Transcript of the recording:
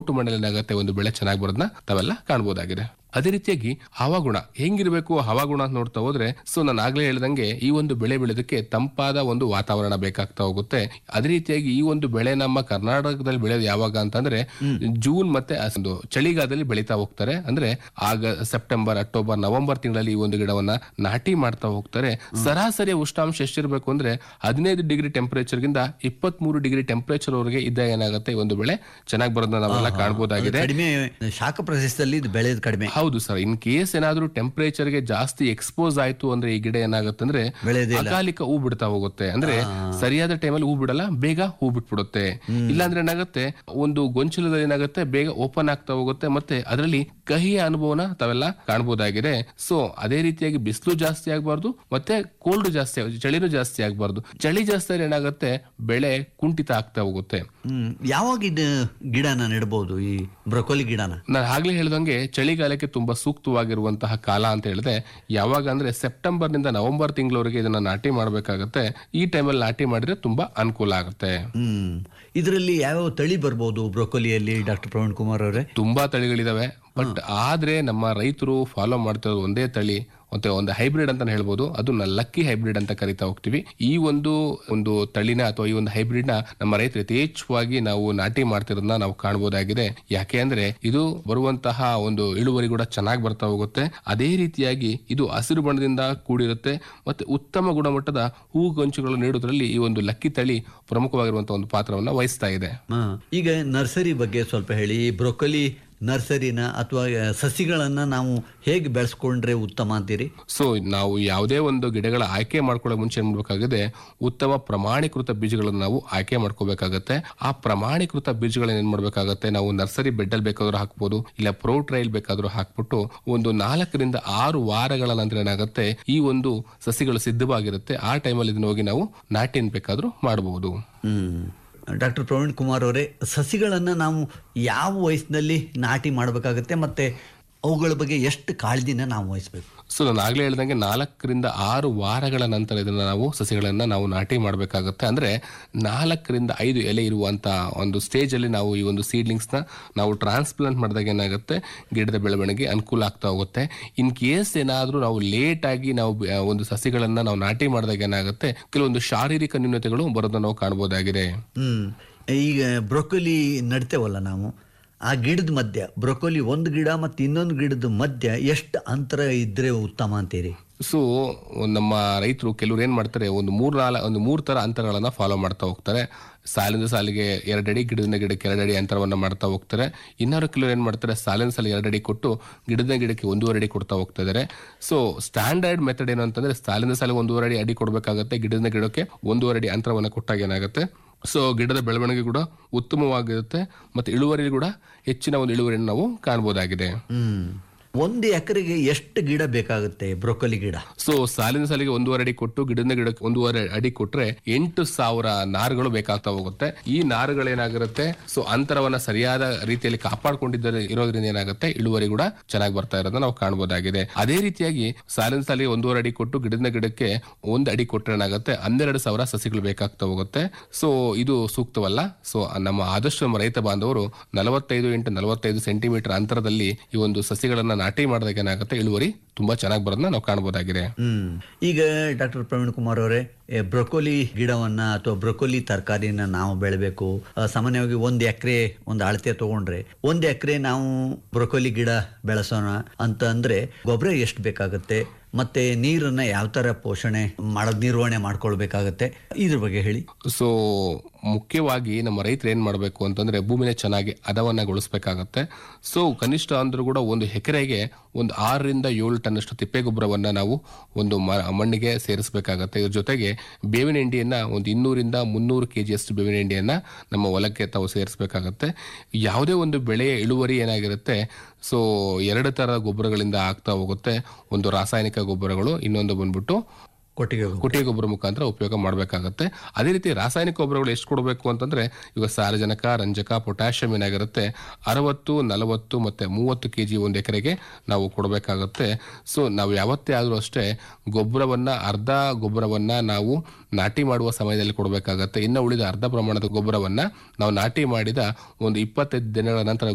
ಒಟ್ಟು ಮಣ್ಣಲ್ಲಿ ಏನಾಗುತ್ತೆ ಒಂದು ಬೆಳೆ ಚೆನ್ನಾಗಿ ಬರೋದನ್ನ ತಾವೆಲ್ಲ ಕಾಣ್ಬೋದಾಗಿದೆ ಅದೇ ರೀತಿಯಾಗಿ ಹವಾಗುಣ ಹೆಂಗಿರ್ಬೇಕು ಹವಾಗುಣ ಅಂತ ನೋಡ್ತಾ ಹೋದ್ರೆ ಸೊ ನಾನು ಆಗ್ಲೇ ಹೇಳ್ದಂಗೆ ಈ ಒಂದು ಬೆಳೆ ಬೆಳೆದಕ್ಕೆ ತಂಪಾದ ಒಂದು ವಾತಾವರಣ ಬೇಕಾಗ್ತಾ ಹೋಗುತ್ತೆ ಅದೇ ರೀತಿಯಾಗಿ ಈ ಒಂದು ಬೆಳೆ ನಮ್ಮ ಕರ್ನಾಟಕದಲ್ಲಿ ಬೆಳೆಯೋದು ಯಾವಾಗ ಅಂತಂದ್ರೆ ಜೂನ್ ಮತ್ತೆ ಆ ಒಂದು ಚಳಿಗಾಲದಲ್ಲಿ ಬೆಳೀತಾ ಹೋಗ್ತಾರೆ ಅಂದ್ರೆ ಆಗ ಸೆಪ್ಟೆಂಬರ್ ಅಕ್ಟೋಬರ್ ನವೆಂಬರ್ ತಿಂಗಳಲ್ಲಿ ಈ ಒಂದು ಗಿಡವನ್ನ ನಾಟಿ ಮಾಡ್ತಾ ಹೋಗ್ತಾರೆ ಸರಾಸರಿ ಉಷ್ಣಾಂಶ ಎಷ್ಟಿರ್ಬೇಕು ಅಂದ್ರೆ ಹದಿನೈದು ಡಿಗ್ರಿ ಟೆಂಪರೇಚರ್ ಗಿಂತ ಇಪ್ಪತ್ತ್ ಮೂರು ಡಿಗ್ರಿ ಟೆಂಪರೇಚರ್ ವರೆಗೆ ಇದ್ದಾಗ ಏನಾಗುತ್ತೆ ಈ ಒಂದು ಬೆಳೆ ಚೆನ್ನಾಗಿ ಬರೋದನ್ನ ನಾವೆಲ್ಲ ಕಾಣ್ಬೋದಾಗಿದೆ ಕಡಿಮೆ ಶಾಖ ಪ್ರದೇಶದಲ್ಲಿ ಇದು ಬೆಳೆಯೋದು ಕಡಿಮೆ ಹೌದು ಸರ್ ಇನ್ ಕೇಸ್ ಏನಾದ್ರೂ ಟೆಂಪರೇಚರ್ ಗೆ ಜಾಸ್ತಿ ಎಕ್ಸ್ಪೋಸ್ ಆಯ್ತು ಅಂದ್ರೆ ಈ ಗಿಡ ಏನಾಗುತ್ತೆ ಅಂದ್ರೆ ಬೆಳೆಯೋದೇ ಇಲ್ಲ. ಅಕಾಲಿಕ ಹೂ ಬಿಡ್ತಾ ಹೋಗುತ್ತೆ ಅಂದ್ರೆ ಸರಿಯಾದ ಟೈಮಲ್ಲಿ ಹೂ ಬಿಡಲ್ಲ ಬೇಗ ಹೂ ಬಿಟ್ಬಿಡುತ್ತೆ ಇಲ್ಲಾಂದ್ರೆ ಏನಾಗುತ್ತೆ ಒಂದು ಗೊಂಚಲದಲ್ಲಿ ಏನಾಗುತ್ತೆ ಬೇಗ ಓಪನ್ ಆಗ್ತಾ ಹೋಗುತ್ತೆ ಮತ್ತೆ ಅದರಲ್ಲಿ ಕಹಿಯ ಅನುಭವನ ತಾವೆಲ್ಲ ಕಾಣಬಹುದಾಗಿದೆ ಸೊ ಅದೇ ರೀತಿಯಾಗಿ ಬಿಸಿಲು ಜಾಸ್ತಿ ಆಗಬಾರ್ದು ಮತ್ತೆ ಕೋಲ್ಡ್ ಜಾಸ್ತಿ ಆಗ್- ಚಳಿನೂ ಜಾಸ್ತಿ ಆಗಬಾರ್ದು ಚಳಿ ಜಾಸ್ತಿ ಆದ್ರೆ ಏನಾಗುತ್ತೆ ಬೆಳೆ ಕುಂಠಿತ ಆಗ್ತಾ ಹೋಗುತ್ತೆ ಹ್ಮ್ ಯಾವಾಗ ಇದು ಗಿಡನ ನೆಡ್ಬೋದು ಈ ಬ್ರೊಕೊಲಿ ಗಿಡನ ನಾನು ಆಗ್ಲೇ ಹೇಳ್ದಂಗೆ ಚಳಿಗಾಲಕ್ಕೆ ತುಂಬಾ ಸೂಕ್ತವಾಗಿರುವಂತಹ ಕಾಲ ಅಂತ ಹೇಳಿದೆ ಯಾವಾಗ ಅಂದ್ರೆ ಸೆಪ್ಟೆಂಬರ್ ನಿಂದ ನವೆಂಬರ್ ತಿಂಗಳವರೆಗೆ ಇದನ್ನ ನಾಟಿ ಮಾಡಬೇಕಾಗತ್ತೆ ಈ ಟೈಮಲ್ಲಿ ನಾಟಿ ಮಾಡಿದ್ರೆ ತುಂಬಾ ಅನುಕೂಲ ಆಗುತ್ತೆ ಹ್ಮ್ ಇದರಲ್ಲಿ ಯಾವ್ಯಾವ ತಳಿ ಬರ್ಬೋದು ಬ್ರೊಕೊಲಿಯಲ್ಲಿ ಡಾಕ್ಟರ್ ಪ್ರವೀಣ್ ಕುಮಾರ್ ಅವರೇ ತುಂಬಾ ತಳಿಗಳಿದಾವೆ ಬಟ್ ಆದ್ರೆ ನಮ್ಮ ರೈತರು ಫಾಲೋ ಮಾಡ್ತಿರೋದು ಒಂದೇ ತಳಿ ಮತ್ತೆ ಒಂದು ಹೈಬ್ರಿಡ್ ಅಂತ ಹೇಳ್ಬೋದು ಅದು ಲಕ್ಕಿ ಹೈಬ್ರಿಡ್ ಅಂತ ಕರಿತಾ ಹೋಗ್ತೀವಿ ಈ ಒಂದು ಒಂದು ತಳಿನ ಅಥವಾ ಈ ಒಂದು ಹೈಬ್ರಿಡ್ ನ ನಮ್ಮ ರೈತರು ಯಥೇಚ್ಛವಾಗಿ ನಾವು ನಾಟಿ ಮಾಡ್ತಿರೋದನ್ನ ನಾವು ಕಾಣಬಹುದಾಗಿದೆ ಯಾಕೆ ಅಂದ್ರೆ ಇದು ಬರುವಂತಹ ಒಂದು ಇಳುವರಿ ಕೂಡ ಚೆನ್ನಾಗಿ ಬರ್ತಾ ಹೋಗುತ್ತೆ ಅದೇ ರೀತಿಯಾಗಿ ಇದು ಹಸಿರು ಬಣ್ಣದಿಂದ ಕೂಡಿರುತ್ತೆ ಮತ್ತೆ ಉತ್ತಮ ಗುಣಮಟ್ಟದ ಹೂ ಗೊಂಚುಗಳು ನೀಡುವುದರಲ್ಲಿ ಈ ಒಂದು ಲಕ್ಕಿ ತಳಿ ಪ್ರಮುಖವಾಗಿರುವಂತಹ ಒಂದು ಪಾತ್ರವನ್ನ ವಹಿಸ್ತಾ ಇದೆ ಹಾ. ಈಗ ನರ್ಸರಿ ಬಗ್ಗೆ ಸ್ವಲ್ಪ ಹೇಳಿ ಈ ಬ್ರೊಕೊಲಿ ನರ್ಸರಿನ ಅಥವಾ ಸಸಿಗಳನ್ನ ನಾವು ಹೇಗೆ ಬೆಳೆಸ್ಕೊಂಡ್ರೆ ಉತ್ತಮ ಅಂತೀರಿ ಸೊ ನಾವು ಯಾವುದೇ ಒಂದು ಗಿಡಗಳ ಆಯ್ಕೆ ಮಾಡ್ಕೊಳ್ಳೋ ಮುಂಚೆ ಏನ್ ಮಾಡ್ಬೇಕಾಗಿದೆ ಉತ್ತಮ ಪ್ರಮಾಣೀಕೃತ ಬೀಜಗಳನ್ನು ನಾವು ಆಯ್ಕೆ ಮಾಡ್ಕೋಬೇಕಾಗತ್ತೆ ಆ ಪ್ರಮಾಣೀಕೃತ ಬೀಜಗಳನ್ನ ಏನ್ ಮಾಡ್ಬೇಕಾಗತ್ತೆ ನಾವು ನರ್ಸರಿ ಬೆಡ್ ಅಲ್ಲಿ ಬೇಕಾದ್ರೂ ಹಾಕ್ಬೋದು ಇಲ್ಲ ಪ್ರೋ ಟ್ರೈಲ್ ಬೇಕಾದ್ರೂ ಹಾಕ್ಬಿಟ್ಟು ಒಂದು ನಾಲ್ಕರಿಂದ ಆರು ವಾರಗಳ ನಂತರ ಏನಾಗುತ್ತೆ ಈ ಒಂದು ಸಸಿಗಳು ಸಿದ್ಧವಾಗಿರುತ್ತೆ ಆ ಟೈಮಲ್ಲಿ ಇದನ್ನ ಹೋಗಿ ನಾವು ನಾಟಿ ಬೇಕಾದ್ರೂ ಮಾಡಬಹುದು ಹ್ಮ್ ಡಾಕ್ಟರ್ ಪ್ರವೀಣ್ ಕುಮಾರ್ ಅವರೇ ಸಸಿಗಳನ್ನ ನಾವು ಯಾವ ವಯಸ್ಸಿನಲ್ಲಿ ನಾಟಿ ಮಾಡಬೇಕಾಗತ್ತೆ ಮತ್ತೆ ಅವುಗಳ ಬಗ್ಗೆ ಎಷ್ಟು ಕಾಳಜಿನ ನಾವು ವಹಿಸ್ಬೇಕು ಸೊ ನಾನು ಆಗ್ಲೇ ಹೇಳ್ದಂಗೆ ನಾಲ್ಕರಿಂದ ಆರು ವಾರಗಳ ನಂತರ ಇದನ್ನ ನಾವು ಸಸಿಗಳನ್ನ ನಾವು ನಾಟಿ ಮಾಡಬೇಕಾಗುತ್ತೆ ಅಂದ್ರೆ ನಾಲ್ಕರಿಂದ ಐದು ಎಲೆ ಇರುವಂತ ಒಂದು ಸ್ಟೇಜ್ ಅಲ್ಲಿ ನಾವು ಈ ಒಂದು ಸೀಡ್ಲಿಂಗ್ಸ್ ನ ನಾವು ಟ್ರಾನ್ಸ್ಪ್ಲಾಂಟ್ ಮಾಡಿದಾಗ ಏನಾಗುತ್ತೆ ಗಿಡದ ಬೆಳವಣಿಗೆ ಅನುಕೂಲ ಆಗ್ತಾ ಹೋಗುತ್ತೆ ಇನ್ ಕೇಸ್ ಏನಾದ್ರೂ ನಾವು ಲೇಟ್ ಆಗಿ ನಾವು ಬ- ಒಂದು ಸಸಿಗಳನ್ನ ನಾವು ನಾಟಿ ಮಾಡಿದಾಗ ಏನಾಗುತ್ತೆ ಕೆಲವೊಂದು ಶಾರೀರಿಕ ನ್ಯೂನತೆಗಳು ಬರೋದನ್ನ ನಾವು ಕಾಣಬಹುದಾಗಿದೆ ಹ್ಮ್ ಈಗ ಬ್ರೊಕೊಲಿ ನಡ್ತೇವಲ್ಲ ನಾವು ಆ ಗಿಡದ ಮಧ್ಯ ಬ್ರೊಕೊಲಿ ಒಂದು ಗಿಡ ಮತ್ತು ಇನ್ನೊಂದು ಗಿಡದ ಮಧ್ಯ ಎಷ್ಟು ಅಂತರ ಇದ್ರೆ ಉತ್ತಮ ಅಂತೀರಿ ಸೊ ನಮ್ಮ ರೈತರು ಕೆಲವ್ರು ಏನ್ ಮಾಡ್ತಾರೆ ಒಂದು ಮೂರ್ ನಾಲ ಒಂದು ಮೂರ್ ತರ ಅಂತರಗಳನ್ನ ಫಾಲೋ ಮಾಡ್ತಾ ಹೋಗ್ತಾರೆ ಸಾಲಿಂದ ಸಾಲಿಗೆ ಎರಡಡಿ ಗಿಡದಿಂದ ಗಿಡಕ್ಕೆ ಎರಡಡಿ ಅಂತರವನ್ನ ಮಾಡ್ತಾ ಹೋಗ್ತಾರೆ ಇನ್ನಾರು ಕೆಲವರು ಏನ್ ಮಾಡ್ತಾರೆ ಸಾಲಿನ ಸಾಲಿಗೆ ಎರಡಡಿ ಕೊಟ್ಟು ಗಿಡದ ಗಿಡಕ್ಕೆ ಒಂದೂವರೆ ಅಡಿ ಕೊಡ್ತಾ ಹೋಗ್ತಾ ಇದಾರೆ ಸೊ ಸ್ಟ್ಯಾಂಡರ್ಡ್ ಮೆಥಡ್ ಏನು ಅಂತಂದ್ರೆ ಸಾಲಿನ ಸಾಲಿಗೆ ಒಂದೂವರೆ ಅಡಿ ಅಡಿ ಕೊಡ್ಬೇಕಾಗತ್ತೆ ಗಿಡದಿಂದ ಗಿಡಕ್ಕೆ ಒಂದೂವರೆ ಅಡಿ ಅಂತರವನ್ನ ಕೊಟ್ಟಾಗ ಏನಾಗುತ್ತೆ ಸೊ ಗಿಡದ ಬೆಳವಣಿಗೆ ಕೂಡ ಉತ್ತಮವಾಗಿರುತ್ತೆ ಮತ್ತೆ ಇಳುವರಿ ಕೂಡ ಹೆಚ್ಚಿನ ಒಂದು ಇಳುವರಿಯನ್ನು ನಾವು ಕಾಣಬಹುದಾಗಿದೆ ಹ್ಮ್ ಒಂದು ಎಕರೆಗೆ ಎಷ್ಟು ಗಿಡ ಬೇಕಾಗುತ್ತೆ ಬ್ರೊಕೊಲಿ ಗಿಡ ಸೊ ಸಾಲಿನ ಸಾಲಿಗೆ ಒಂದೂವರೆ ಅಡಿ ಕೊಟ್ಟು ಗಿಡದ ಗಿಡಕ್ಕೆ ಒಂದೂವರೆ ಅಡಿ ಕೊಟ್ರೆ ಎಂಟು ಸಾವಿರ ನಾರುಗಳು ಬೇಕಾಗ್ತಾ ಹೋಗುತ್ತೆ ಈ ನಾರುಗಳೇನಾಗಿರುತ್ತೆ ಸೊ ಅಂತರವನ್ನ ಸರಿಯಾದ ರೀತಿಯಲ್ಲಿ ಕಾಪಾಡ್ಕೊಂಡಿದ್ದರೆ ಇರೋದ್ರಿಂದ ಏನಾಗುತ್ತೆ ಇಳುವರಿ ಕೂಡ ಚೆನ್ನಾಗಿ ಬರ್ತಾ ಇರೋದನ್ನ ನಾವು ಕಾಣಬಹುದಾಗಿದೆ ಅದೇ ರೀತಿಯಾಗಿ ಸಾಲಿನ ಸಾಲಿಗೆ ಒಂದೂವರೆ ಅಡಿ ಕೊಟ್ಟು ಗಿಡದ ಗಿಡಕ್ಕೆ ಒಂದು ಅಡಿ ಕೊಟ್ರೆ ಏನಾಗುತ್ತೆ ಹನ್ನೆರಡು ಸಾವಿರ ಸಸಿಗಳು ಬೇಕಾಗ್ತಾ ಹೋಗುತ್ತೆ ಸೊ ಇದು ಸೂಕ್ತವಲ್ಲ ಸೊ ನಮ್ಮ ಆದಷ್ಟು ನಮ್ಮ ರೈತ ಬಾಂಧವರು ನಲವತ್ತೈದು ಇಂಟು ನಲವತ್ತೈದು ಸೆಂಟಿಮೀಟರ್ ಅಂತರದಲ್ಲಿ ಈ ಒಂದು ಸಸಿಗಳನ್ನ ನಾಟಿ ಮಾಡಿದಾಗ ಏನಾಗುತ್ತೆ ಇಳುವರಿ ತುಂಬಾ ಚೆನ್ನಾಗಿ ಬರೋದನ್ನ ನಾವು ಕಾಣಬಹುದಾಗಿದೆ ಹ್ಮ್ ಈಗ ಡಾಕ್ಟರ್ ಪ್ರವೀಣ್ ಕುಮಾರ್ ಅವರೇ ಎ, ಬ್ರೊಕೊಲಿ ಗಿಡವನ್ನ ಅಥವಾ ಬ್ರೊಕೊಲಿ ತರಕಾರಿನ ನಾವು ಬೆಳಬೇಕು ಆ, ಸಾಮಾನ್ಯವಾಗಿ ಒಂದು ಎಕರೆ ಒಂದು ಅಳತೆ ತಗೊಂಡ್ರೆ ಒಂದು ಎಕರೆ ನಾವು ಬ್ರೊಕೊಲಿ ಗಿಡ ಬೆಳೆಸೋಣ ಅಂತ ಅಂದ್ರೆ ಗೊಬ್ಬರ ಎಷ್ಟು ಬೇಕಾಗುತ್ತೆ ಮತ್ತೆ ನೀರನ್ನ ಯಾವ ತರ ಪೋಷಣೆ ಮಾಡೋದ್ ನಿರ್ವಹಣೆ ಮಾಡ್ಕೊಳ್ಬೇಕಾಗತ್ತೆ ಇದ್ರ ಬಗ್ಗೆ ಹೇಳಿ ಸೊ ಮುಖ್ಯವಾಗಿ ನಮ್ಮ ರೈತರು ಏನ್ ಮಾಡಬೇಕು ಅಂತಂದ್ರೆ ಭೂಮಿನ ಚೆನ್ನಾಗಿ ಹದವನ್ನಗೊಳಿಸಬೇಕಾಗತ್ತೆ ಸೊ ಕನಿಷ್ಠ ಅಂದ್ರೂ ಕೂಡ ಒಂದು ಎಕರೆಗೆ ಒಂದು ಆರರಿಂದ ಏಳು ಟನ್ ಅಷ್ಟು ತಿಪ್ಪೆ ಗೊಬ್ಬರವನ್ನ ನಾವು ಒಂದು ಮ- ಮಣ್ಣಿಗೆ ಸೇರಿಸಬೇಕಾಗತ್ತೆ ಇದ್ರ ಜೊತೆಗೆ ಬೇವಿನ ಹಿಂಡಿಯನ್ನ ಒಂದು ಇನ್ನೂರಿಂದ ಮುನ್ನೂರು ಕೆ ಜಿಯಷ್ಟು ಬೇವಿನ ಹಿಂಡಿಯನ್ನ ನಮ್ಮ ಹೊಲಕ್ಕೆ ತಾವು ಸೇರಿಸಬೇಕಾಗತ್ತೆ ಯಾವುದೇ ಒಂದು ಬೆಳೆಯ ಇಳುವರಿ ಏನಾಗಿರುತ್ತೆ ಸೊ ಎರಡು ತರ ಗೊಬ್ಬರಗಳಿಂದ ಆಗ್ತಾ ಹೋಗುತ್ತೆ ಒಂದು ರಾಸಾಯನಿಕ ಗೊಬ್ಬರಗಳು ಇನ್ನೊಂದು ಬಂದ್ಬಿಟ್ಟು ಕೊಟ್ಟಿಗೆ ಗೊಬ್ಬರ. ಕೊಟ್ಟಿಗೆ ಗೊಬ್ಬರ ಮುಖಾಂತರ ಉಪಯೋಗ ಮಾಡಬೇಕಾಗತ್ತೆ ಅದೇ ರೀತಿ ರಾಸಾಯನಿಕ ಗೊಬ್ಬರಗಳು ಎಷ್ಟು ಕೊಡಬೇಕು ಅಂತಂದ್ರೆ ಈಗ ಸಾರಜನಕ ರಂಜಕ ಪೊಟ್ಯಾಷಿಯಂ ಏನಾಗಿರುತ್ತೆ ಅರವತ್ತು ನಲವತ್ತು ಮತ್ತೆ ಮೂವತ್ತು ಕೆ ಜಿ ಒಂದು ಎಕರೆಗೆ ನಾವು ಕೊಡಬೇಕಾಗತ್ತೆ ಸೊ ನಾವು ಯಾವತ್ತೇ ಆದರೂ ಅಷ್ಟೇ ಗೊಬ್ಬರವನ್ನ ಅರ್ಧ ಗೊಬ್ಬರವನ್ನ ನಾವು ನಾಟಿ ಮಾಡುವ ಸಮಯದಲ್ಲಿ ಕೊಡಬೇಕಾಗತ್ತೆ ಇನ್ನು ಉಳಿದ ಅರ್ಧ ಪ್ರಮಾಣದ ಗೊಬ್ಬರವನ್ನ ನಾವು ನಾಟಿ ಮಾಡಿದ ಒಂದು ಇಪ್ಪತ್ತೈದು ದಿನಗಳ ನಂತರ